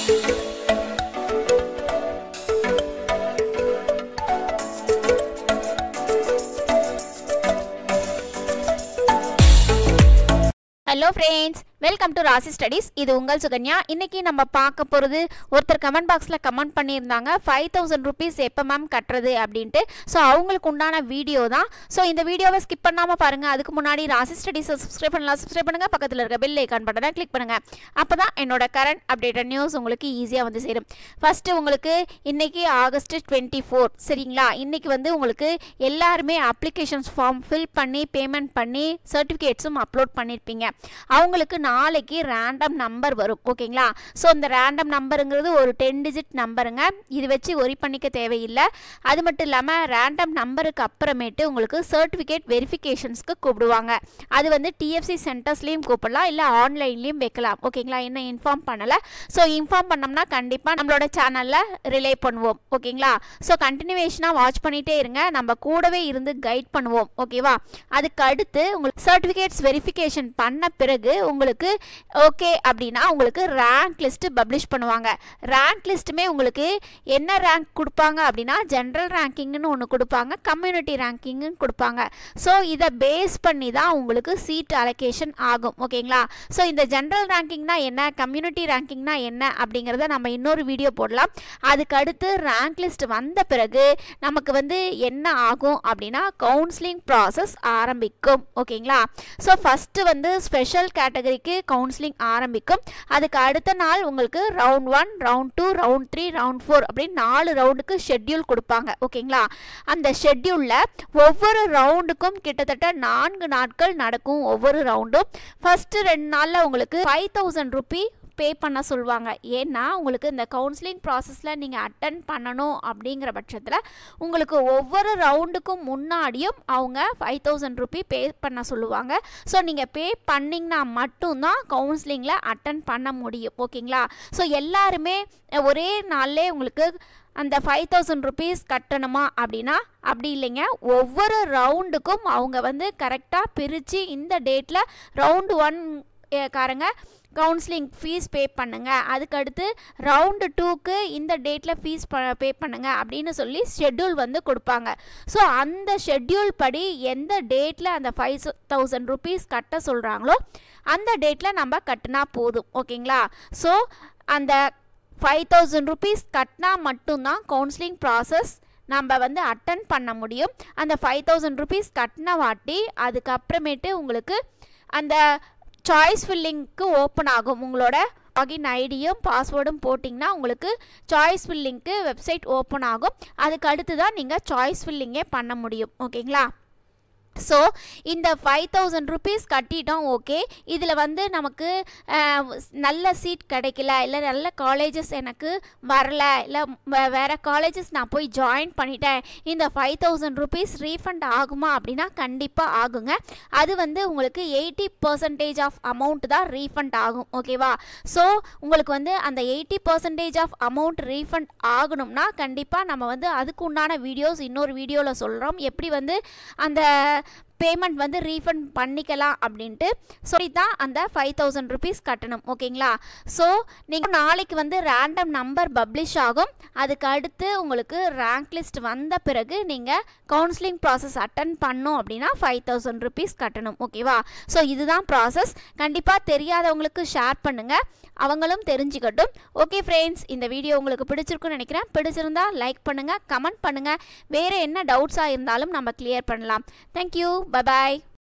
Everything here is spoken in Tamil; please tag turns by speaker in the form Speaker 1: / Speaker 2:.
Speaker 1: hello friends welcome to Rasi studies இது உங்கள் சுகன்யா இன்னைக்கு நம்ம பார்க்க போகிறது ஒருத்தர் கமெண்ட் பாக்ஸில் கமெண்ட் பண்ணியிருந்தாங்க ஃபைவ் தௌசண்ட் ருபீஸ் எப்போ மேம் கட்டுறது அப்படின்ட்டு ஸோ அவங்களுக்கு உண்டான வீடியோ தான் ஸோ இந்த வீடியோவை ஸ்கிப் பண்ணாமல் பாருங்கள் அதுக்கு முன்னாடி ராசி ஸ்டடீஸை சப்ஸ்கிரைப் பண்ணலாம் சப்ஸ்கிரைப் பண்ணுங்கள் பக்கத்தில் இருக்க பெல் ஐக்கான் பட்டனை கிளிக் பண்ணுங்கள் அப்போ தான் என்னோட கரண்ட் அப்டேட்டட் நியூஸ் உங்களுக்கு ஈஸியாக வந்து சேரும் ஃபஸ்ட்டு உங்களுக்கு இன்னைக்கு ஆகஸ்ட் டுவெண்ட்டி ஃபோர் சரிங்களா இன்னைக்கு வந்து உங்களுக்கு எல்லாருமே அப்ளிகேஷன்ஸ் ஃபார்ம் ஃபில் பண்ணி பேமெண்ட் பண்ணி சர்டிஃபிகேட்ஸும் அப்லோட் பண்ணியிருப்பீங்க அவங்களுக்கு நாளைக்கு ரேண்டம் நம்பர் வரும் ஓகேங்களா ஸோ இந்த ரேண்டம் நம்பருங்கிறது ஒரு டென் டிஜிட் நம்பருங்க இது வச்சு ஒரி பண்ணிக்க தேவையில்லை அது மட்டும் இல்லாமல் ரேண்டம் நம்பருக்கு அப்புறமேட்டு உங்களுக்கு சர்டிஃபிகேட் வெரிஃபிகேஷன்ஸ்க்கு கூப்பிடுவாங்க அது வந்து டிஎஃப்சி சென்டர்ஸ்லேயும் கூப்பிடலாம் இல்லை ஆன்லைன்லேயும் வைக்கலாம் ஓகேங்களா இன்னும் இன்ஃபார்ம் பண்ணலை ஸோ இன்ஃபார்ம் பண்ணோம்னா கண்டிப்பாக நம்மளோட சேனலில் ரிலே பண்ணுவோம் ஓகேங்களா ஸோ கண்டினியூவேஷனாக வாட்ச் பண்ணிகிட்டே இருங்க நம்ம கூடவே இருந்து கைட் பண்ணுவோம் ஓகேவா அதுக்கு அடுத்து உங்களுக்கு சர்டிஃபிகேட்ஸ் வெரிஃபிகேஷன் பண்ண பிறகு உங்களுக்கு ஓகே அப்படின்னா உங்களுக்கு ரேங்க் லிஸ்ட்டு பப்ளிஷ் பண்ணுவாங்க ரேங்க் லிஸ்ட்டுமே உங்களுக்கு என்ன ரேங்க் கொடுப்பாங்க அப்படின்னா ஜென்ரல் ரேங்கிங்னு ஒன்று கொடுப்பாங்க கம்யூனிட்டி ரேங்கிங்னு கொடுப்பாங்க ஸோ இதை பேஸ் பண்ணி தான் உங்களுக்கு சீட் அலோகேஷன் ஆகும் ஓகேங்களா ஸோ இந்த ஜென்ரல் ரேங்கிங்னா என்ன கம்யூனிட்டி ரேங்கிங்னா என்ன அப்படிங்கிறத நம்ம இன்னொரு வீடியோ போடலாம் அதுக்கு அடுத்து ரேங்க் லிஸ்ட் வந்த பிறகு நமக்கு வந்து என்ன ஆகும் அப்படின்னா கவுன்சிலிங் ப்ராசஸ் ஆரம்பிக்கும் ஓகேங்களா ஸோ ஃபஸ்ட்டு வந்து ஸ்பெஷல் கேட்டகரிக்கு கவுன்சிலிங் ஆரம்பிக்கும் அதுக்கு அடுத்த நாள் உங்களுக்கு round one round two round three round four அப்படின்னு நாலு ரவுண்டுக்கு ஷெட்யூல் கொடுப்பாங்க ஓகேங்களா அந்த ஷெட்யூலில் ஒவ்வொரு ரவுண்டுக்கும் கிட்டத்தட்ட நான்கு நாட்கள் நடக்கும் ஒவ்வொரு ரவுண்டும் ஃபஸ்ட்டு ரெண்டு நாளில் உங்களுக்கு ஃபைவ் தௌசண்ட் ருபி பே பண்ண சொல்லுவாங்க ஏன்னா உங்களுக்கு இந்த கவுன்சிலிங் ப்ராசஸில் நீங்கள் அட்டன் பண்ணணும் அப்படிங்கிற பட்சத்தில் உங்களுக்கு ஒவ்வொரு ரவுண்டுக்கும் முன்னாடியும் அவங்க ஃபைவ் தௌசண்ட் ருபி பே பண்ண சொல்லுவாங்க ஸோ நீங்கள் பே பண்ணிங்கன்னா மட்டும்தான் கவுன்சிலிங்கில் அட்டன் பண்ண முடியும் ஓகேங்களா ஸோ எல்லாருமே ஒரே நாள்லே உங்களுக்கு அந்த ஃபைவ் தௌசண்ட் ருபீஸ் கட்டணுமா அப்படின்னா அப்படி இல்லைங்க ஒவ்வொரு ரவுண்டுக்கும் அவங்க வந்து கரெக்டாக பிரித்து இந்த டேட்டில் ரவுண்டு ஒன் காரங்க கவுன்சிலிங் ஃபீஸ் பே பண்ணுங்க அதுக்கடுத்து ரவுண்டு டூக்கு இந்த டேட்டில் ஃபீஸ் ப பே பண்ணுங்க அப்படின்னு சொல்லி ஷெட்யூல் வந்து கொடுப்பாங்க ஸோ அந்த ஷெட்யூல் படி எந்த டேட்டில் அந்த ஃபைவ் தௌசண்ட் ருபீஸ் கட்ட சொல்கிறாங்களோ அந்த டேட்டில் நம்ம கட்டினா போதும் ஓகேங்களா ஸோ அந்த ஃபைவ் தௌசண்ட் ருபீஸ் கட்டினா மட்டும்தான் கவுன்சிலிங் ப்ராசஸ் நம்ம வந்து அட்டன் பண்ண முடியும் அந்த ஃபைவ் தௌசண்ட் ருபீஸ் கட்டின வாட்டி அதுக்கப்புறமேட்டு உங்களுக்கு அந்த சாய்ஸ் ஃபில்லிங்க்கு ஓப்பன் ஆகும் உங்களோட லாகின் ஐடியும் பாஸ்வேர்டும் போட்டிங்கன்னா உங்களுக்கு சாய்ஸ் ஃபில்லிங்க்கு வெப்சைட் ஓப்பன் ஆகும் அதுக்கு அடுத்து தான் நீங்கள் சாய்ஸ் ஃபில்லிங்கே பண்ண முடியும் ஓகேங்களா ஸோ இந்த ஃபைவ் தௌசண்ட் ருபீஸ் கட்டிட்டோம் ஓகே இதில் வந்து நமக்கு நல்ல சீட் கிடைக்கல இல்லை நல்ல காலேஜஸ் எனக்கு வரல இல்லை வேறு காலேஜஸ் நான் போய் ஜாயின் பண்ணிட்டேன் இந்த ஃபைவ் தௌசண்ட் ருபீஸ் ரீஃபண்ட் ஆகுமா அப்படின்னா கண்டிப்பாக ஆகுங்க அது வந்து உங்களுக்கு எயிட்டி பர்சன்டேஜ் ஆஃப் அமௌண்ட் தான் ரீஃபண்ட் ஆகும் ஓகேவா ஸோ உங்களுக்கு வந்து அந்த eighty percentage of amount refund ஆகணும்னா கண்டிப்பாக நம்ம வந்து அதுக்கு உண்டான வீடியோஸ் இன்னொரு வீடியோவில் சொல்கிறோம் எப்படி வந்து அந்த பேமெண்ட் வந்து ரீஃபண்ட் பண்ணிக்கலாம் அப்படின்ட்டு சொல்லி தான் அந்த ஃபைவ் தௌசண்ட் ருபீஸ் கட்டணும் ஓகேங்களா ஸோ நீங்கள் நாளைக்கு வந்து ரேண்டம் நம்பர் பப்ளிஷ் ஆகும் அதுக்கு அடுத்து உங்களுக்கு ரேங்க் லிஸ்ட் வந்த பிறகு நீங்கள் கவுன்சிலிங் ப்ராசஸ் அட்டன் பண்ணோம் அப்படின்னா ஃபைவ் தௌசண்ட் ருபீஸ் கட்டணும் ஓகேவா ஸோ இதுதான் ப்ராசஸ் கண்டிப்பாக தெரியாதவங்களுக்கு ஷேர் பண்ணுங்கள் அவங்களும் தெரிஞ்சுக்கட்டும் ஓகே ஃப்ரெண்ட்ஸ் இந்த வீடியோ உங்களுக்கு பிடிச்சிருக்குன்னு நினைக்கிறேன் பிடிச்சிருந்தா லைக் பண்ணுங்கள் கமெண்ட் பண்ணுங்கள் வேறு என்ன டவுட்ஸாக இருந்தாலும் நம்ம கிளியர் பண்ணலாம் தேங்க்யூ பபாய்